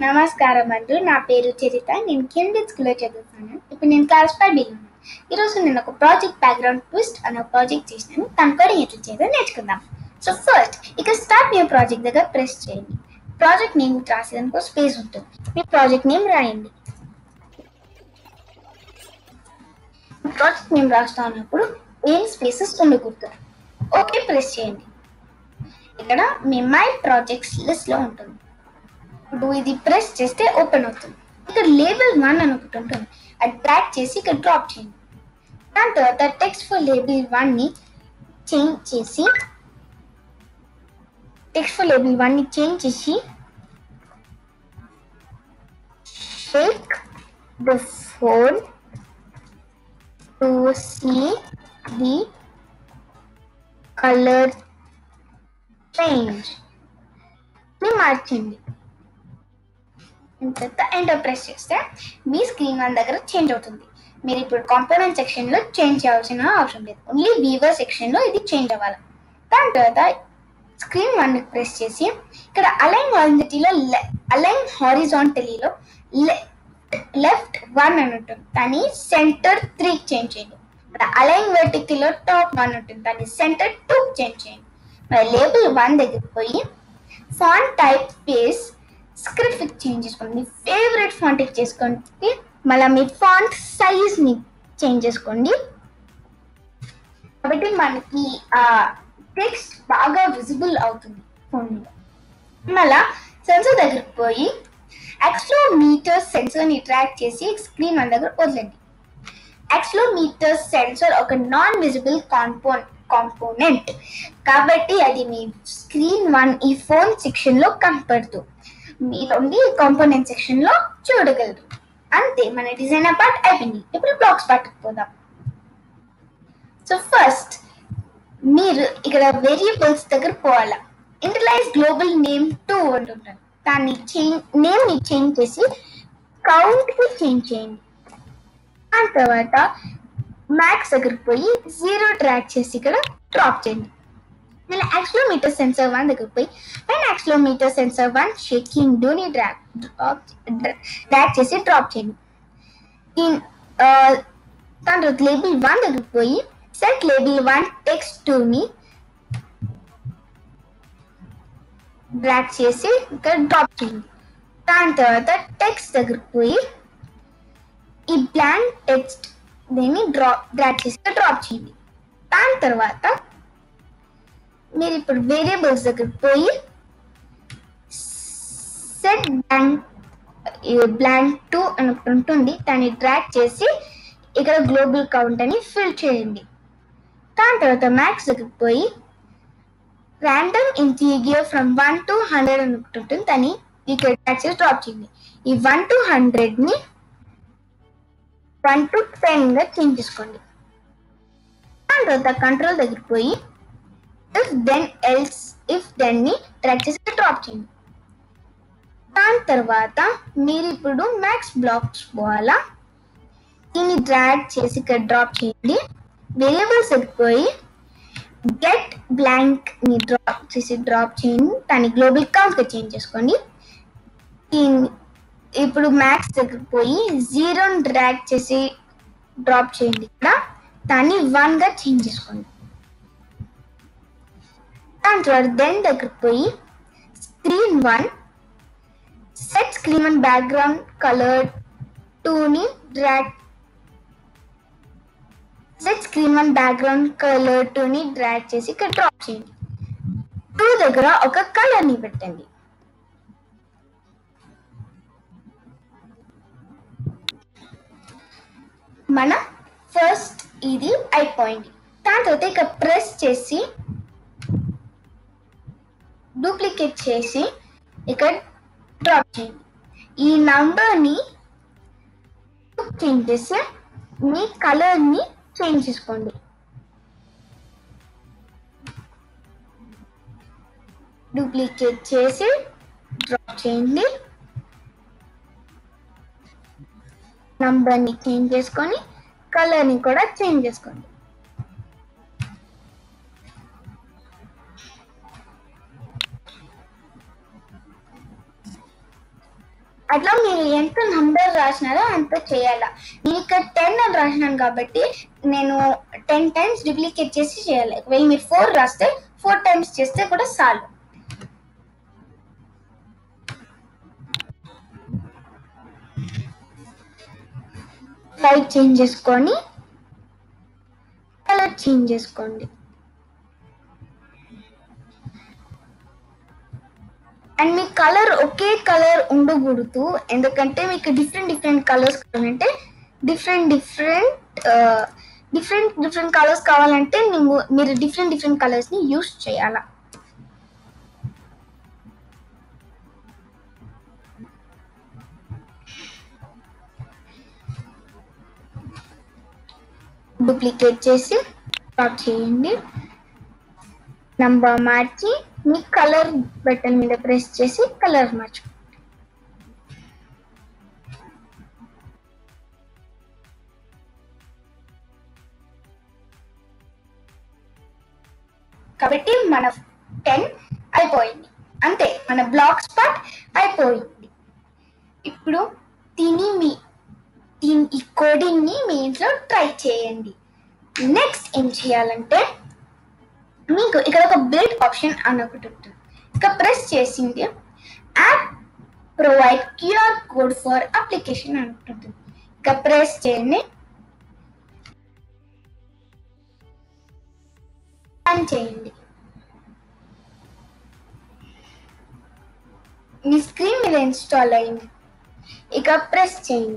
నమస్కారం అంటూ నా పేరు చరిత నేను కెంబ్రిడ్జ్ స్కూల్లో చదువుతాను ఇప్పుడు నేను క్లాస్ ఫైవ్ బిల్ ఉన్నాను ఈరోజు నేను ఒక ప్రాజెక్ట్ బ్యాక్గ్రౌండ్ ట్విస్ట్ అనే ప్రాజెక్ట్ చేసినాను దాని కూడా ఎట్లా చేయాలో నేర్చుకుందాం సో ఫస్ట్ ఇక స్టార్ట్ మీ ప్రాజెక్ట్ దగ్గర ప్రెస్ చేయండి ప్రాజెక్ట్ నేమ్ రాసేదానికి స్పేస్ ఉంటుంది మీ ప్రాజెక్ట్ నేమ్ రాయండి ప్రాజెక్ట్ నేమ్ రాస్తా ఉన్నప్పుడు ఏం స్పేసెస్ ఉండకూడదు ఓకే ప్రెస్ చేయండి ఇక్కడ మీ మై ప్రాజెక్ట్స్ లిస్ట్ లో ఉంటుంది ఇప్పుడు ఇది ప్రెస్ చేస్తే ఓపెన్ అవుతుంది ఇక్కడ లేబుల్ వన్ అని ఒకటి ఉంటుంది అది ట్రాక్ చేసి ఇక్కడ డ్రాప్ చేయండి దాని తర్వాత టెక్స్ట్ ఫర్ లేబుల్ వన్ ని చేంజ్ చేసి టెక్స్ట్ ఫర్ లేబుల్ వన్ ని చేంజ్ చేసి shake the phone to see the colour change ని మార్చండి తర్వాత ఎంటర్ ప్రెస్ చేస్తే మీ స్క్రీన్ వన్ దగ్గర చేంజ్ అవుతుంది మీరు ఇప్పుడు కాంపోనెంట్ సెక్షన్ లో చేంజ్ చేయాల్సిన అవసరం లేదు ఓన్లీ వీవర్ సెక్షన్ లో ఇది చేంజ్ అవ్వాలి దాని తర్వాత స్క్రీన్ వన్ ప్రెస్ చేసి ఇక్కడ అలైన్ వాలిడిటీలో అలైన్ హారిజాంటలీలో లెఫ్ట్ వన్ అని ఉంటుంది దాన్ని సెంటర్ త్రీ చేంజ్ చేయండి ఇక్కడ అలైన్ వెర్టికల్లో టాప్ వన్ ఉంటుంది దాన్ని సెంటర్ టూ చేంజ్ చేయండి మరి లేబుల్ వన్ దగ్గరికి పోయి font type space script change చేసుకోండి మీ ఫేవరెట్ ఫాంట్ చేసుకోండి మళ్ళీ మీ ఫాంట్ సైజ్ ని చేంజ్ చేసుకోండి కాబట్టి మనకి ఆ టెక్స్ట్ బాగా విజిబుల్ అవుతుంది ఫోన్ మీద మళ్ళా సెన్సర్ దగ్గరికి పోయి యాక్స్లోమీటర్ సెన్సర్ ని ట్రాక్ చేసి స్క్రీన్ మన దగ్గర వదలండి యాక్స్లోమీటర్ సెన్సర్ ఒక నాన్ విజిబుల్ కాంపౌండ్ కాంపోనెంట్ కాబట్టి అది మీ స్క్రీన్ వన్ ఈ ఫోన్ సెక్షన్ లో కనపడదు మీరుండి కాంపోనెంట్ సెక్షన్ లో చూడగలరు అంతే మన డిజైనర్ పార్ట్ అయిపోయింది ఇప్పుడు బ్లాక్స్ పార్ట్కి పోదాం సో ఫస్ట్ మీరు ఇక్కడ వేరియబుల్స్ దగ్గర పోవాలా ఇంటర్లైజ్ గ్లోబల్ నేమ్ టూ అంటుంటారు దాన్ని చేంజ్ నేమ్ ని చేంజ్ చేసి కౌంట్ కి చేంజ్ చేయండి దాని తర్వాత మ్యాక్స్ దగ్గరికి పోయి జీరో ట్రాక్ చేసి ఇక్కడ డ్రాప్ చేయండి మళ్ళీ యాక్సిలోమీటర్ సెన్సర్ వన్ దగ్గరికి పోయి and accelerometer sensor one shaking డూని డ్రాక్ డ్రాక్ చేసి డ్రాప్ చేయండి దాని తర్వాత లేబుల్ వన్ దగ్గరికి పోయి set label one text two ని డ్రాక్ చేసి ఇక్కడ డ్రాప్ చేయండి దాని తర్వాత టెక్స్ట్ దగ్గరికి పోయి ఈ బ్లాంక్ టెక్స్ట్ దీన్ని డ్రాప్ డ్రాక్ చేసి డ్రాప్ చేయండి దాని తర్వాత మీరు ఇప్పుడు వేరియబుల్స్ దగ్గరికి పోయి సెట్ బ్లాంక్ బ్లాంక్ టూ అని ఒకటి ఉంటుంది దాన్ని డ్రాక్ చేసి ఇక్కడ గ్లోబల్ కౌంట్ అని ఫిల్ చేయండి దాని తర్వాత మ్యాక్స్ దగ్గరికి పోయి random interior from one to hundred అని ఒకటి ఉంటుంది దాన్ని ఇక్కడ డ్రాక్ చేసి డ్రాప్ చేయండి ఈ వన్ టు హండ్రెడ్ ని వన్ టు టెన్ గా చేంజ్ చేసుకోండి దాని తర్వాత కంట్రోల్ దగ్గరికి పోయి if then else if then ని ట్రాక్ చేసి డ్రాప్ చేయండి దాని తర్వాత మీరు ఇప్పుడు మ్యాక్స్ బ్లాక్స్ పోవాలా దీన్ని డ్రాగ్ చేసి ఇక్కడ డ్రాప్ చేయండి వేరియబుల్స్ పోయి గెట్ బ్లాంక్ ని డ్రాప్ చేసి డ్రాప్ చేయండి దాన్ని గ్లోబల్ కౌంట్ గా చేంజ్ చేసుకోండి ఇప్పుడు మ్యాక్స్ దగ్గరికి పోయి జీరోని డ్రాగ్ చేసి డ్రాప్ చేయండి ఇక్కడ దాన్ని వన్ గా చేంజ్ చేసుకోండి దాని తర్వాత దెన్ దగ్గరికి పోయి screen one set screen one background colour టూని drag set screen one background colour టూని డ్రాగ్ చేసి ఇక్కడ డ్రాప్ చేయండి టూ దగ్గర ఒక కలర్ ని పెట్టండి మన ఫస్ట్ ఇది అయిపోయింది దాని తర్వాత ఇక ప్రెస్ చేసి డూప్లికేట్ చేసి ఇక్కడ డ్రాప్ చేయండి ఈ నంబర్ని చేంజ్ చేసి మీ కలర్ని చేంజ్ చేసుకోండి డూప్లికేట్ చేసి డ్రాప్ చేయండి నంబర్ని చేంజ్ చేసుకొని కలర్ని కూడా చేంజ్ చేసుకోండి అట్లా మీరు ఎంత నంబర్ రాసినారో అంత చేయాలా నేను ఇక్కడ టెన్ అని రాసినాను కాబట్టి నేను టెన్ టైమ్స్ డూప్లికేట్ చేసి చేయాలి ఒకవేళ మీరు ఫోర్ రాస్తే ఫోర్ టైమ్స్ చేస్తే కూడా చాలు లైట్ చేంజ్ చేసుకొని కలర్ చేంజ్ చేసుకోండి అండ్ మీ కలర్ ఒకే కలర్ ఉండకూడదు ఎందుకంటే మీకు డిఫరెంట్ డిఫరెంట్ కలర్స్ కావాలంటే different different different different colours కావాలంటే ನೀವು మీరు డిఫరెంట్ డిఫరెంట్ కలర్స్ ని యూస్ చేయాలా డూప్లికేట్ చేసి స్టాప్ చేయండి నంబర్ మార్చి మీ కలర్ బటన్ మీద ప్రెస్ చేసి కలర్ మార్చు కాబట్టి మన టెన్ అయిపోయింది అంతే మన బ్లాక్ స్పాట్ అయిపోయింది ఇప్పుడు దీన్ని మీ దీని ఈ కోడింగ్ ని మీ ఇంట్లో ట్రై చేయండి నెక్స్ట్ ఏం చేయాలంటే మీకు ఇక్కడ ఒక బిల్డ్ ఆప్షన్ అని ఒకటి ఉంటుంది ఇక ప్రెస్ చేసింది app provide QR code for application అని ఉంటుంది ఇక ప్రెస్ చేయండి రన్ చేయండి మీ స్క్రీన్ మీద ఇన్స్టాల్ అయింది ఇక ప్రెస్ చేయండి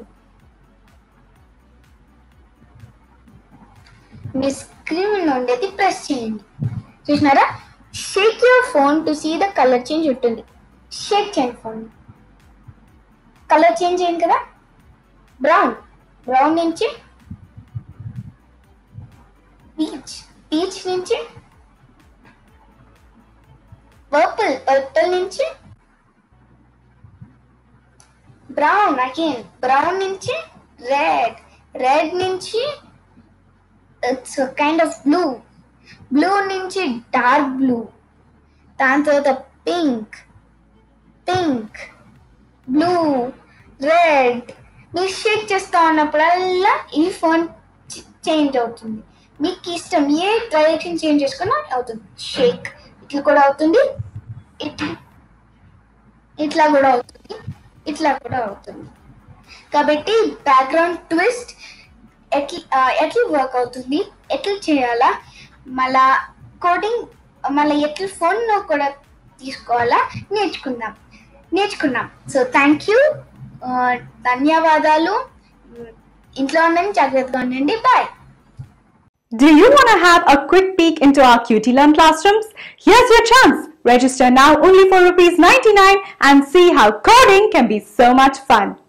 మీ స్క్రీన్ మీద ఉండేది ప్రెస్ చేయండి చూసినారా shake your phone to see the colour change ఉంటుంది షేక్ చేయండి ఫోన్ కలర్ చేంజ్ అయింది కదా బ్రౌన్ బ్రౌన్ నుంచి పీచ్ పీచ్ నుంచి పర్పుల్ పర్పుల్ నుంచి బ్రౌన్ అగైన్ బ్రౌన్ నుంచి రెడ్ రెడ్ నుంచి it's kind of blue blue నుంచి డార్క్ బ్లూ దాని తర్వాత పింక్ పింక్ బ్లూ రెడ్ మీరు షేక్ చేస్తా ఉన్నప్పుడల్లా ఈ ఫోన్ చేంజ్ అవుతుంది మీకు ఇష్టం ఏ డైరెక్షన్ చేంజ్ చేసుకున్నా అవుతుంది షేక్ ఇట్లా కూడా అవుతుంది ఇట్లా ఇట్లా కూడా అవుతుంది ఇట్లా కూడా అవుతుంది కాబట్టి బ్యాక్గ్రౌండ్ ట్విస్ట్ ఎట్లా ఎట్లా వర్క్ అవుతుంది ఎట్లా చేయాలా మళ్ళా కోడింగ్ మళ్ళీ ఎట్లా ఫోన్ కూడా తీసుకోవాలా నేర్చుకుందాం నేర్చుకున్నాం సో థ్యాంక్ యూ ధన్యవాదాలు ఇంట్లో ఉండండి జాగ్రత్తగా ఉండండి bye Do you want to have a quick peek into our QT Learn classrooms? Here's your chance. Register now only for rupees 99 and see how coding can be so much fun.